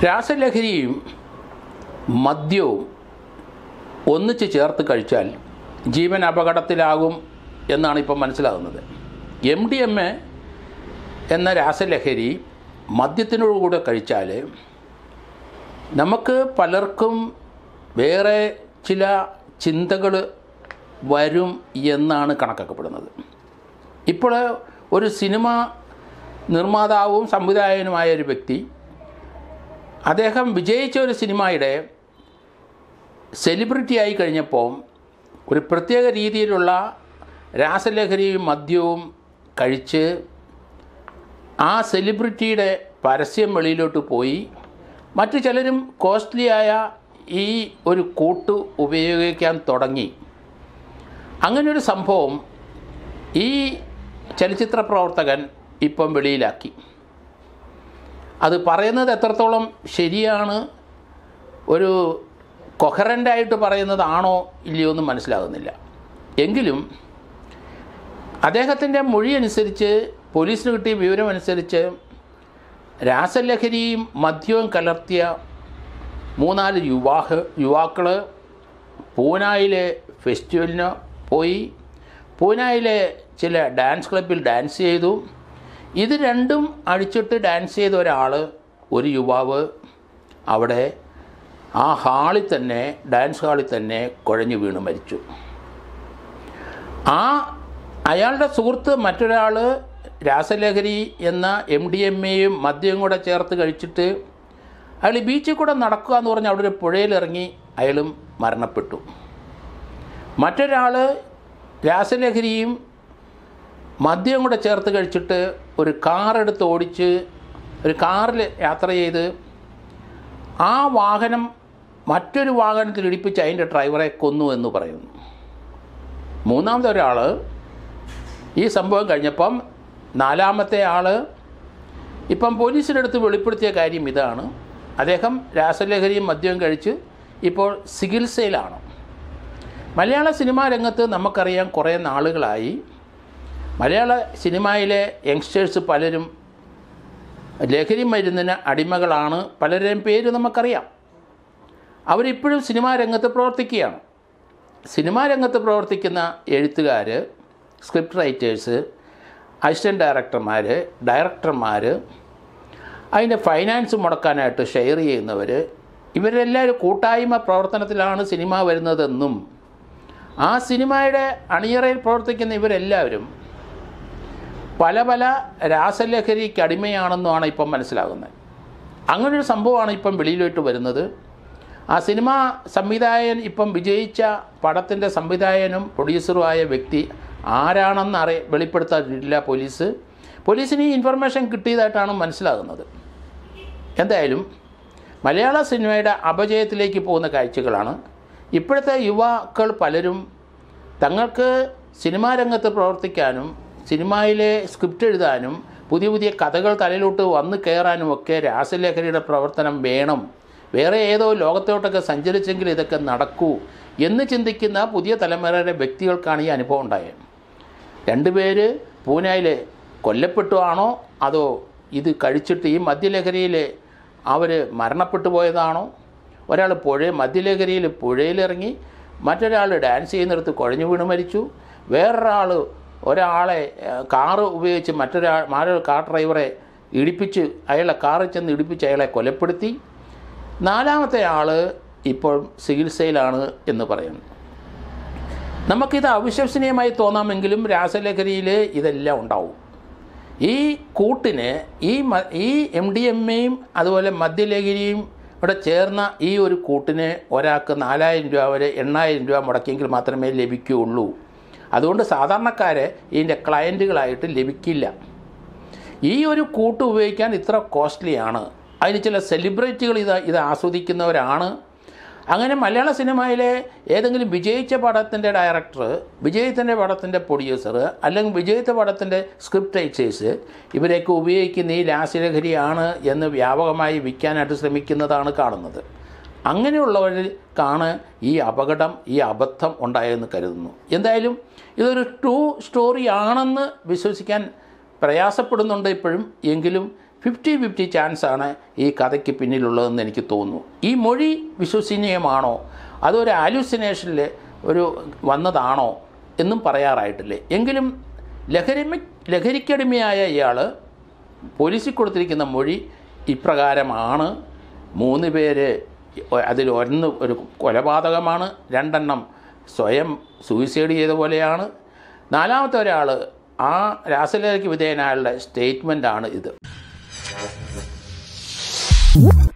രാസലഹരിയും മദ്യവും ഒന്നിച്ച് ചേർത്ത് കഴിച്ചാൽ ജീവൻ അപകടത്തിലാകും എന്നാണ് ഇപ്പം മനസ്സിലാകുന്നത് എം ഡി എം എ എന്ന രാസലഹരി മദ്യത്തിനോടുകൂടെ കഴിച്ചാൽ നമുക്ക് പലർക്കും വേറെ ചില ചിന്തകൾ വരും എന്നാണ് കണക്കാക്കപ്പെടുന്നത് ഇപ്പോൾ ഒരു സിനിമ നിർമ്മാതാവും സംവിധായകനുമായ ഒരു വ്യക്തി അദ്ദേഹം വിജയിച്ച ഒരു സിനിമയുടെ സെലിബ്രിറ്റി ആയി കഴിഞ്ഞപ്പോൾ ഒരു പ്രത്യേക രീതിയിലുള്ള രാസലഹരിയും മദ്യവും കഴിച്ച് ആ സെലിബ്രിറ്റിയുടെ പരസ്യം വെളിയിലോട്ട് പോയി മറ്റു ചിലരും കോസ്റ്റ്ലിയായ ഈ ഒരു കൂട്ട് ഉപയോഗിക്കാൻ തുടങ്ങി അങ്ങനൊരു സംഭവം ഈ ചലച്ചിത്ര പ്രവർത്തകൻ ഇപ്പം വെളിയിലാക്കി അത് പറയുന്നത് എത്രത്തോളം ശരിയാണ് ഒരു കൊഹറൻ്റായിട്ട് പറയുന്നതാണോ ഇല്ലയോ എന്ന് മനസ്സിലാകുന്നില്ല എങ്കിലും അദ്ദേഹത്തിൻ്റെ മൊഴി അനുസരിച്ച് പോലീസിന് കിട്ടിയ വിവരമനുസരിച്ച് രാസലഹരിയും മദ്യവും കലർത്തിയ മൂന്നാല് യുവാഹ യുവാക്കൾ പൂനായിലെ ഫെസ്റ്റിവലിന് പോയി പൂനായിലെ ചില ഡാൻസ് ക്ലബ്ബിൽ ഡാൻസ് ചെയ്തു ഇത് രണ്ടും അടിച്ചിട്ട് ഡാൻസ് ചെയ്ത ഒരാൾ ഒരു യുവാവ് അവിടെ ആ ഹാളിൽ തന്നെ ഡാൻസ് ഹാളിൽ തന്നെ കുഴഞ്ഞു വീണ് മരിച്ചു ആ അയാളുടെ സുഹൃത്ത് മറ്റൊരാൾ രാസലഹരി എന്ന എം ഡി എം എയും മദ്യവും കൂടെ ചേർത്ത് കഴിച്ചിട്ട് അയാൾ ബീച്ചിൽ കൂടെ നടക്കുക എന്ന് പറഞ്ഞ് അവിടെ ഒരു പുഴയിലിറങ്ങി അയാളും മരണപ്പെട്ടു മറ്റൊരാൾ രാസലഹരിയും മദ്യം കൂടെ ചേർത്ത് കഴിച്ചിട്ട് ഒരു കാറെടുത്ത് ഓടിച്ച് ഒരു കാറിൽ യാത്ര ചെയ്ത് ആ വാഹനം മറ്റൊരു വാഹനത്തിൽ ഇടിപ്പിച്ച് അതിൻ്റെ ഡ്രൈവറെ കൊന്നു എന്ന് പറയുന്നു മൂന്നാമത്തെ ഒരാൾ ഈ സംഭവം കഴിഞ്ഞപ്പം നാലാമത്തെ ആൾ ഇപ്പം പോലീസിൻ്റെ അടുത്ത് വെളിപ്പെടുത്തിയ കാര്യം ഇതാണ് അദ്ദേഹം രാസലഹരിയും മദ്യവും കഴിച്ച് ഇപ്പോൾ ചികിത്സയിലാണ് മലയാള സിനിമാ രംഗത്ത് നമുക്കറിയാം കുറേ നാളുകളായി മലയാള സിനിമയിലെ യങ്സ്റ്റേഴ്സ് പലരും ലഹരി മരുന്നിന് അടിമകളാണ് പലരുടെയും പേര് നമുക്കറിയാം അവരിപ്പോഴും സിനിമാ രംഗത്ത് പ്രവർത്തിക്കുകയാണ് സിനിമാ രംഗത്ത് പ്രവർത്തിക്കുന്ന എഴുത്തുകാർ സ്ക്രിപ്റ്റ് റൈറ്റേഴ്സ് അസിസ്റ്റൻറ്റ് ഡയറക്ടർമാർ ഡയറക്ടർമാർ അതിൻ്റെ ഫൈനാൻസ് മുടക്കാനായിട്ട് ഷെയർ ചെയ്യുന്നവർ ഇവരെല്ലാവരും കൂട്ടായ്മ പ്രവർത്തനത്തിലാണ് സിനിമ വരുന്നതെന്നും ആ സിനിമയുടെ അണിയറയിൽ പ്രവർത്തിക്കുന്ന ഇവരെല്ലാവരും പല പല രാസലഹരിക്ക് അടിമയാണെന്നുമാണ് ഇപ്പം മനസ്സിലാകുന്നത് അങ്ങനൊരു സംഭവമാണ് ഇപ്പം വെളിയിലോട്ട് വരുന്നത് ആ സിനിമ സംവിധായകൻ ഇപ്പം വിജയിച്ച പടത്തിൻ്റെ സംവിധായകനും പ്രൊഡ്യൂസറുമായ വ്യക്തി ആരാണെന്ന് അറിയ വെളിപ്പെടുത്താറില്ല പോലീസ് പോലീസിന് ഈ ഇൻഫർമേഷൻ കിട്ടിയതായിട്ടാണ് മനസ്സിലാകുന്നത് എന്തായാലും മലയാള സിനിമയുടെ അപജയത്തിലേക്ക് പോകുന്ന കാഴ്ചകളാണ് ഇപ്പോഴത്തെ യുവാക്കൾ പലരും തങ്ങൾക്ക് സിനിമാ രംഗത്ത് പ്രവർത്തിക്കാനും സിനിമയിലെ സ്ക്രിപ്റ്റ് എഴുതാനും പുതിയ പുതിയ കഥകൾ തലയിലോട്ട് വന്നു കയറാനും ഒക്കെ രാസലേഖനയുടെ പ്രവർത്തനം വേണം വേറെ ഏതോ ലോകത്തോട്ടൊക്കെ സഞ്ചരിച്ചെങ്കിൽ ഇതൊക്കെ നടക്കൂ എന്ന് ചിന്തിക്കുന്ന പുതിയ തലമുറയുടെ വ്യക്തികൾക്കാണ് ഈ അനുഭവം ഉണ്ടായത് രണ്ടുപേര് പൂനെയിൽ കൊല്ലപ്പെട്ടു ആണോ അതോ ഇത് കഴിച്ചിട്ട് ഈ മദ്യലഹരിയിൽ അവർ മരണപ്പെട്ടു പോയതാണോ ഒരാൾ പുഴ മദ്യലഹരിയിൽ പുഴയിലിറങ്ങി മറ്റൊരാൾ ഡാൻസ് ചെയ്യുന്നിടത്ത് കുഴഞ്ഞു വീണ് മരിച്ചു വേറൊരാൾ ഒരാളെ ഏഹ്, കാറ് ഉപയോഗിച്ച് മറ്റൊരാൾ മറ്റൊരു കാർ ഡ്രൈവറെ ഇടിപ്പിച്ച് അയാളെ കാറിൽ ചെന്ന് ഇടിപ്പിച്ച് അയാളെ കൊലപ്പെടുത്തി നാലാമത്തെ ആൾ ഇപ്പോൾ ചികിത്സയിലാണ് എന്ന് പറയുന്നു നമുക്കിത് അവിശ്വസനീയമായി തോന്നാമെങ്കിലും രാസലഹരിയിൽ ഇതെല്ലാം ഉണ്ടാവും ഈ കൂട്ടിന് ഈ മ ഈ എം ഡി എം എയും അതുപോലെ മദ്യലഹരിയും ഇവിടെ ചേർന്ന ഈ ഒരു കൂട്ടിന് ഒരാൾക്ക് നാലായിരം രൂപ വരെ എണ്ണായിരം രൂപ മുടക്കിയെങ്കിൽ മാത്രമേ ലഭിക്കുകയുള്ളൂ അതുകൊണ്ട് സാധാരണക്കാരെ ഇതിൻ്റെ ക്ലയൻറ്റുകളായിട്ട് ലഭിക്കില്ല ഈ ഒരു കൂട്ട് ഉപയോഗിക്കാൻ ഇത്ര കോസ്റ്റ്ലിയാണ് അതിന് ചില സെലിബ്രിറ്റികൾ ഇത് ഇത് ആസ്വദിക്കുന്നവരാണ് അങ്ങനെ മലയാള സിനിമയിലെ ഏതെങ്കിലും വിജയിച്ച പടത്തിൻ്റെ ഡയറക്ടർ വിജയത്തിൻ്റെ പടത്തിൻ്റെ പ്രൊഡ്യൂസർ അല്ലെങ്കിൽ വിജയിച്ച പടത്തിൻ്റെ സ്ക്രിപ്റ്റ് റൈറ്റേഴ്സ് ഇവരെയൊക്കെ ഉപയോഗിക്കുന്ന ഈ ലാസ്യലഹരിയാണ് എന്ന് വ്യാപകമായി വിൽക്കാനായിട്ട് ശ്രമിക്കുന്നതാണ് കാണുന്നത് അങ്ങനെയുള്ളവർക്കാണ് ഈ അപകടം ഈ അബദ്ധം ഉണ്ടായതെന്ന് കരുതുന്നു എന്തായാലും ഇതൊരു ട്രൂ സ്റ്റോറി ആണെന്ന് വിശ്വസിക്കാൻ പ്രയാസപ്പെടുന്നുണ്ട് ഇപ്പോഴും എങ്കിലും ഫിഫ്റ്റി ഫിഫ്റ്റി ചാൻസാണ് ഈ കഥയ്ക്ക് പിന്നിലുള്ളതെന്ന് എനിക്ക് തോന്നുന്നു ഈ മൊഴി വിശ്വസനീയമാണോ അതൊരു ആലുസിനേഷനിൽ ഒരു വന്നതാണോ എന്നും പറയാറായിട്ടില്ലേ എങ്കിലും ലഹരിമ ലഹരിക്കടിമയായ ഇയാൾ പോലീസിൽ കൊടുത്തിരിക്കുന്ന മൊഴി ഇപ്രകാരമാണ് മൂന്ന് പേര് അതിൽ ഒന്ന് ഒരു കൊലപാതകമാണ് രണ്ടെണ്ണം സ്വയം സൂയിസൈഡ് ചെയ്ത പോലെയാണ് നാലാമത്തെ ഒരാൾ ആ രാസലഹരിക്ക് വിധേയനായുള്ള സ്റ്റേറ്റ്മെൻ്റാണ് ഇത്